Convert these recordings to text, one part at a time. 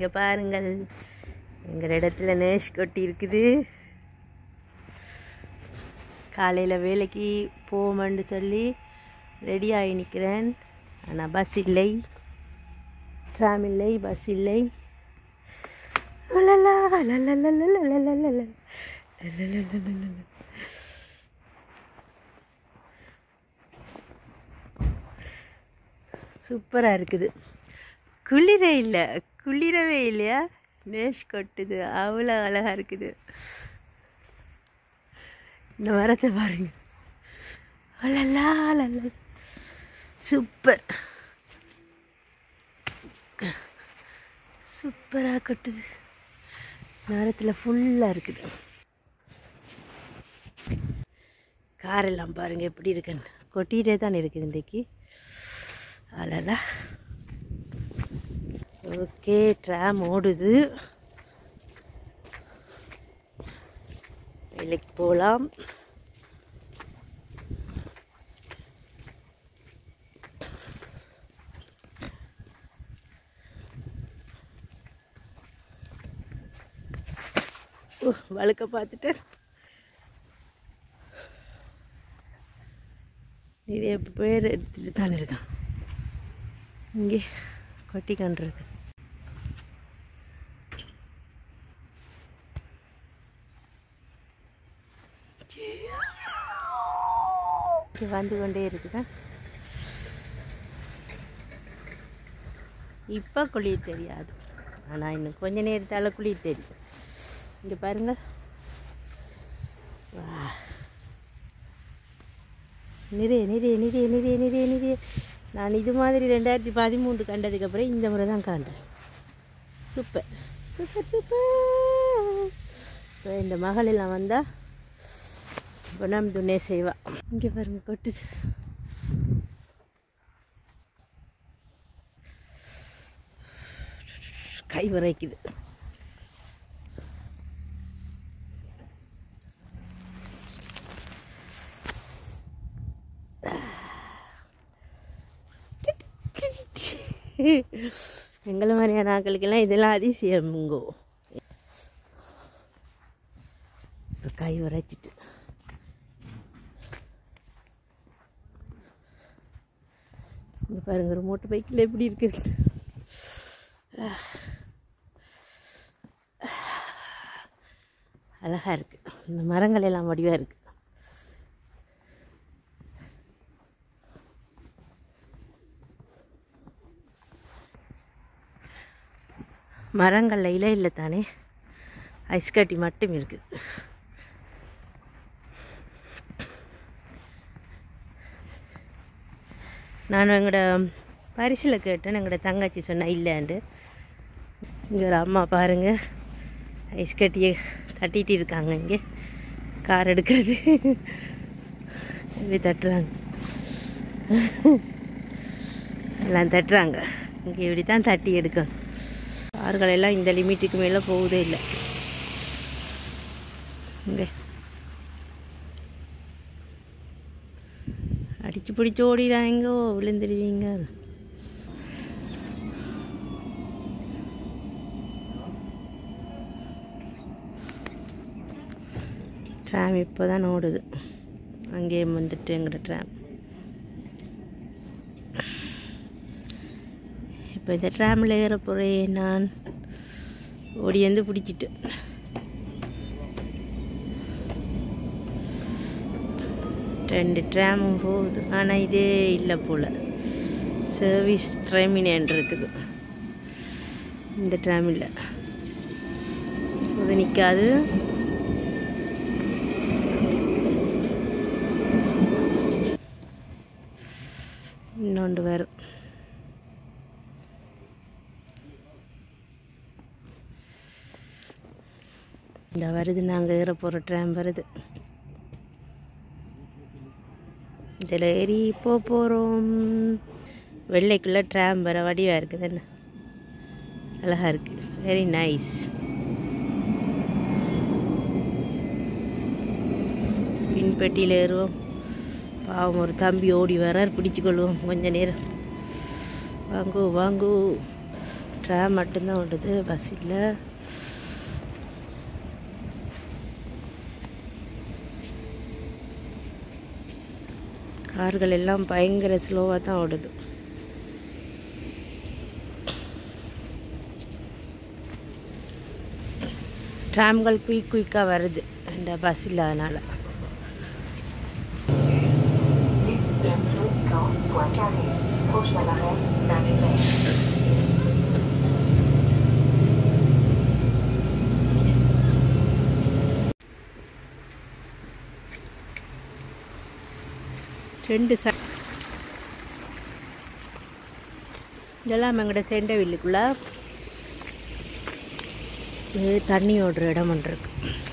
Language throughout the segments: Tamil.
இங்கே பாருங்கள் எங்கள் இடத்துல நேஷ் கொட்டி இருக்குது காலையில் வேலைக்கு போவோமென்று சொல்லி ரெடி ஆகி நிற்கிறேன் ஆனால் பஸ் இல்லை ட்ராம் இல்லை பஸ் இல்லை லலலா, லலலலலலலலலல. லலலலலலல. சூப்பராக இருக்குது குளிரே இல்லை குளிரவே இல்லையா நேஷ் கொட்டுது அவ்வளோ அழகாக இருக்குது இந்த மரத்தை பாருங்க அலலா அலலா சூப்பர் சூப்பராக கொட்டுது மரத்தில் ஃபுல்லாக இருக்குது காரெல்லாம் பாருங்க எப்படி இருக்குன்னு கொட்டிகிட்டே தான் இருக்குது இன்றைக்கி அழகா ஓகே ட்ராம் ஓடுது வேலைக்கு போகலாம் வழுக்க பார்த்துட்டேன் நிறைய பேர் எடுத்துட்டு தான் இருக்கான் இங்கே கொட்டி கண்டிருக்கு இது வந்து கொண்டே இருக்குதா இப்போ குளிர் தெரியாது ஆனால் இன்னும் கொஞ்ச நேரத்தால் குளிர் தெரியும் இங்கே பாருங்க வா நிறைய நிறைய நிறைய நிறைய நிறைய நிறைய நான் இது மாதிரி ரெண்டாயிரத்தி பதிமூன்று கண்டதுக்கப்புறம் இந்த முறை தான் காண்டேன் சூப்பர் சூப்பர் சூப்பர் இப்போ இந்த மகள் எல்லாம் வந்தால் இப்போ நம்ம துணை செய்வா இங்கே பாருங்க கொட்டுது கை வரைக்குது எங்களை மாதிரியான ஆட்களுக்கெல்லாம் இதெல்லாம் அதிசயமுங்கோ இப்போ கை உரைச்சிட்டு இங்கே பாருங்க ஒரு மோட்டர் பைக்கில் எப்படி இருக்கு அழகாக இருக்குது இந்த மரங்கள் எல்லாம் வடிவாக இருக்குது மரங்களில் இலை இல்லை தானே ஐஸ் கட்டி மட்டும் இருக்குது நான் எங்களோட பரிசில் கேட்டேன் எங்களோட தங்கச்சி சொன்னா இல்லைன்ட்டு இங்கே ஒரு அம்மா பாருங்க ஐஸ் கட்டியை தட்டிட்டு இருக்காங்க இங்கே கார் எடுக்கிறது இப்படி தட்டுறாங்க எல்லாம் தட்டுறாங்க இங்கே இப்படி தான் தட்டி எடுக்கணும் கார்கள் எல்லாம் இந்த லிமிட்டுக்கு மேலே போகுதே இல்லை இங்கே அடிச்சு பிடிச்சி ஓடிடாங்கோ விழுந்துடுவீங்க ட்ராம் இப்போ தான் ஓடுது அங்கேயே வந்துட்டு எங்கட ட்ராம் இப்போ இந்த ட்ராமில் ஏற போகிறேன் நான் ஓடி வந்து பிடிச்சிட்டு ரெண்டு ட்ராமும் போகுது ஆனால் இதே இல்லை போல் சர்வீஸ் ட்ரைமினேன் இருக்குது இந்த ட்ராம் இல்லை அது நிற்காது இன்னொன்று வரும் இந்த வருது நாங்கள் ஏற போகிற ட்ராம் வருது இதில் ஏறி இப்போ போகிறோம் வெள்ளைக்குள்ளே ட்ராம் வர வடிவாக இருக்குது என்ன அழகாக இருக்குது வெரி நைஸ் பின்பெட்டியில் ஏறுவோம் பாவம் ஒரு தம்பி ஓடி வரார் பிடிச்சு கொள்வோம் கொஞ்ச நேரம் வாங்கோ வாங்கோ ட்ராம் மட்டும்தான் ஓடுது பஸ் இல்லை கார்கள் எல்லாம் பயங்கர ஸ்லோவாக தான் ஓடுது ட்ராம்கள் குயிக் குயிக்காக வருது இந்த பஸ் இல்லாதனால Bientôt dans Poincaré. Prochain arrêt, Saint-Hubert. ரெண்டு ச இதெல்லாம் எங்கள்கிட்ட செண்டை வில்லுக்குள்ள இது தண்ணி ஓடுற இடம் ஒன்று இருக்கு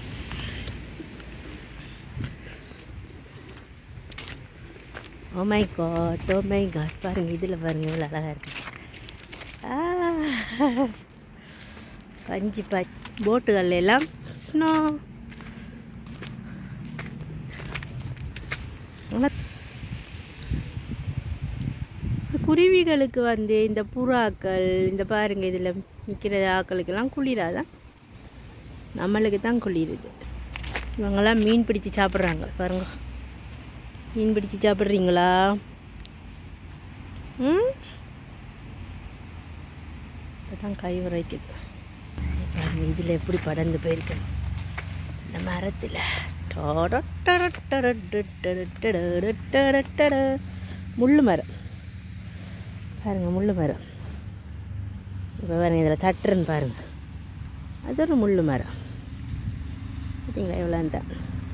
oh my God oh my God பாருங்க இதில் பாருங்க இவ்வளோ அழகாக இருக்கு ஆ, பஞ்சு ப போட்டுகள் எல்லாம் ஸ்னோ குருவிகளுக்கு வந்து இந்த புறாக்கள் இந்த பாருங்க இதில் நிற்கிற ஆக்களுக்கெல்லாம் குளிராதான் நம்மளுக்கு தான் குளிருது இவங்கெல்லாம் மீன் பிடிச்சு சாப்பிட்றாங்க பாருங்க மீன் பிடிச்சு சாப்பிட்றீங்களா ம் இப்போதான் கை உரைக்குது பாருங்க இதில் எப்படி படர்ந்து போயிருக்கு இந்த மரத்தில் முள்ளு மரம் பாருங்க முள்ளு மரம் இப்போ பாருங்க இதில் தட்டுறன்னு பாருங்க அது ஒரு முள்ளு மரம் பார்த்தீங்களா எவ்வளோ தான்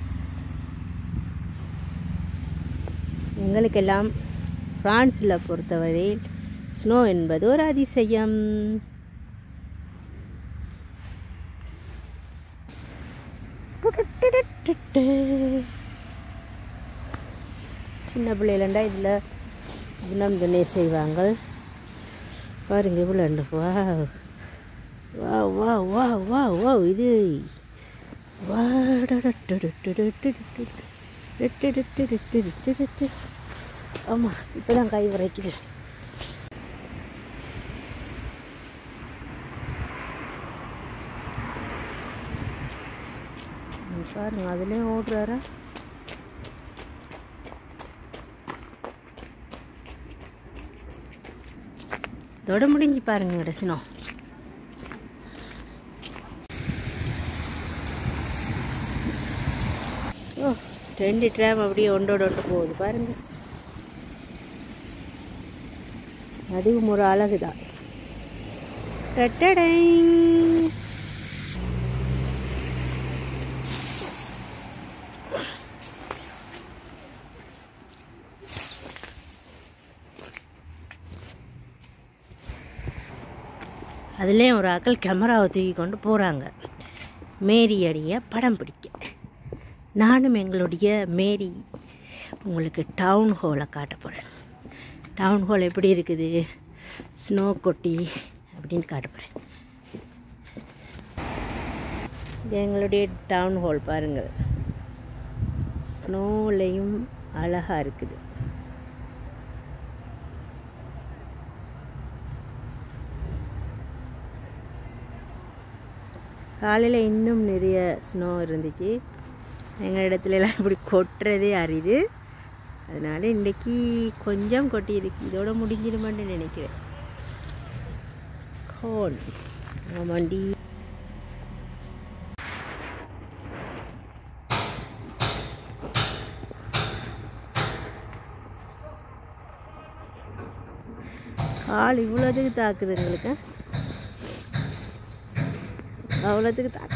எங்களுக்கெல்லாம் ஃப்ரான்ஸில் பொறுத்தவரையில் ஸ்னோ என்பது ஒரு அதிசயம் சின்ன பிள்ளைகளண்டா இதில் குணம் துணை செய்வாங்க பாருங்க இவ்வளோ உண்டு வா வா வா வா வா வா இது ஆமாம் இப்போ தான் கை வரைக்குது பாருங்க அதுலேயும் ஓடுறாரா தொட முடிஞ்சு பாருங்க கடைசினம் ஓ ரெண்டு ட்ராம் அப்படியே ஒன்றோட ஒன்று போகுது பாருங்க அதுவும் ஒரு அழகு தான் அதுலேயும் ஒரு ஆக்கள் கேமராவை தூக்கி கொண்டு போகிறாங்க மேரி அடிய படம் பிடிக்க நானும் எங்களுடைய மேரி உங்களுக்கு டவுன் ஹாலை காட்ட போகிறேன் டவுன் ஹால் எப்படி இருக்குது ஸ்னோ கொட்டி அப்படின்னு காட்ட போகிறேன் இது எங்களுடைய டவுன் ஹால் பாருங்கள் ஸ்னோலையும் அழகாக இருக்குது காலையில் இன்னும் நிறைய ஸ்னோ இருந்துச்சு எங்கள் இடத்துலலாம் இப்படி கொட்டுறதே அரிது அதனால் இன்றைக்கி கொஞ்சம் கொட்டி இருக்கு இதோட முடிஞ்சிடுமான்னு நினைக்கிறேன் கோன் ஆமாண்டி கால் இவ்வளோதுக்கு தாக்குது எங்களுக்கு அவ்வளோத்துக்கு தாக்கு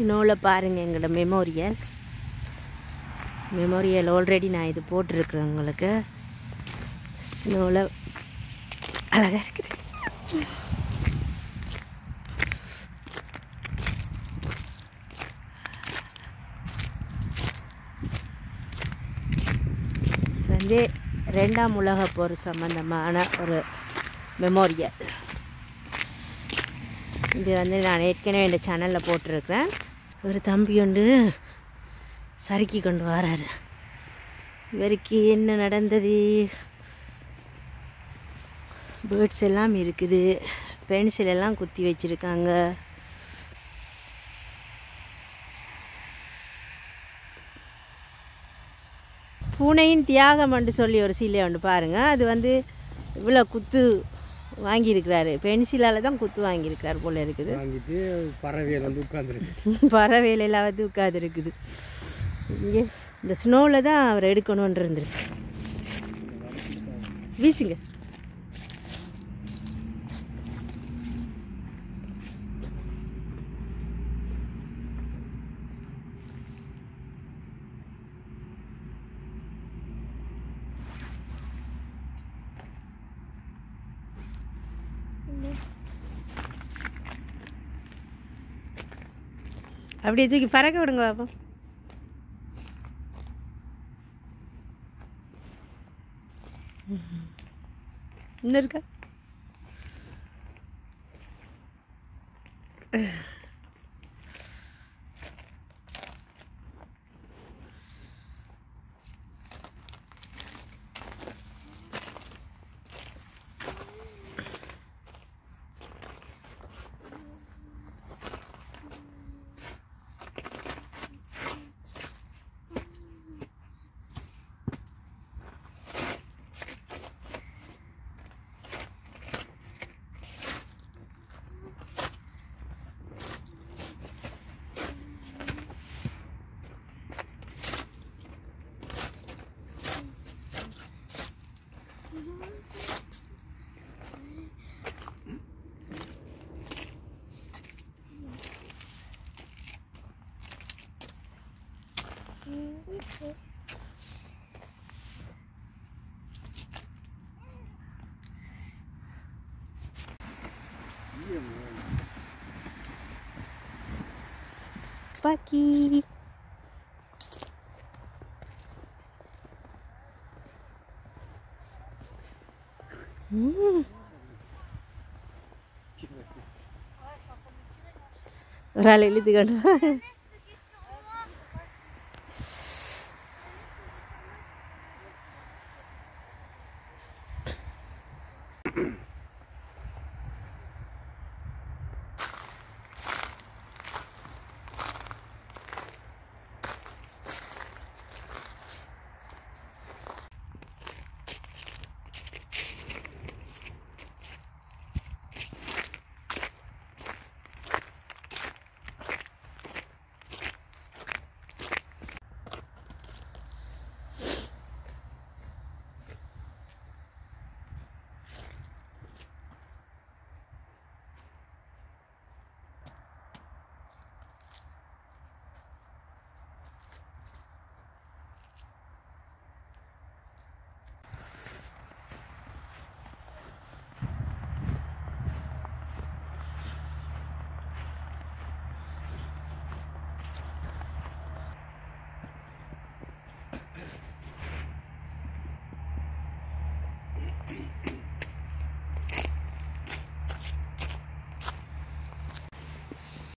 ஸ்னோவில் பாருங்கள் எங்களோட மெமோரியல் மெமோரியல் ஆல்ரெடி நான் இது போட்டிருக்கிறேன் உங்களுக்கு ஸ்னோவில் அழகாக இருக்குது இது வந்து ரெண்டாம் உலகப் போர் சம்பந்தமான ஒரு மெமோரியல் இது வந்து நான் ஏற்கனவே இந்த சேனலில் போட்டிருக்கிறேன் ஒரு தம்பி உண்டு சறுக்கி கொண்டு வராரு இவருக்கு என்ன நடந்தது பேர்ட்ஸ் எல்லாம் இருக்குது பென்சில் எல்லாம் குத்தி வச்சுருக்காங்க பூனையின் தியாகம் என்று சொல்லி ஒரு சிலை ஒன்று பாருங்கள் அது வந்து இவ்வளோ குத்து வாங்கியிருக்கிறாரு பென்சிலால் தான் குத்து வாங்கியிருக்கிறார் போல இருக்குது வாங்கிட்டு பறவையில் வந்து உட்காந்துருக்கு பறவையில வந்து உட்காந்து இருக்குது இங்கே இந்த ஸ்னோவில் தான் அவர் எடுக்கணும்னு இருந்திருக்கு வீசுங்க அப்படியே தூக்கி பறக்க விடுங்க பாப்போம் இன்னும் இருக்கா பாக்கி ம். ஒரு ஆள் எழுதி கொண்டு வா.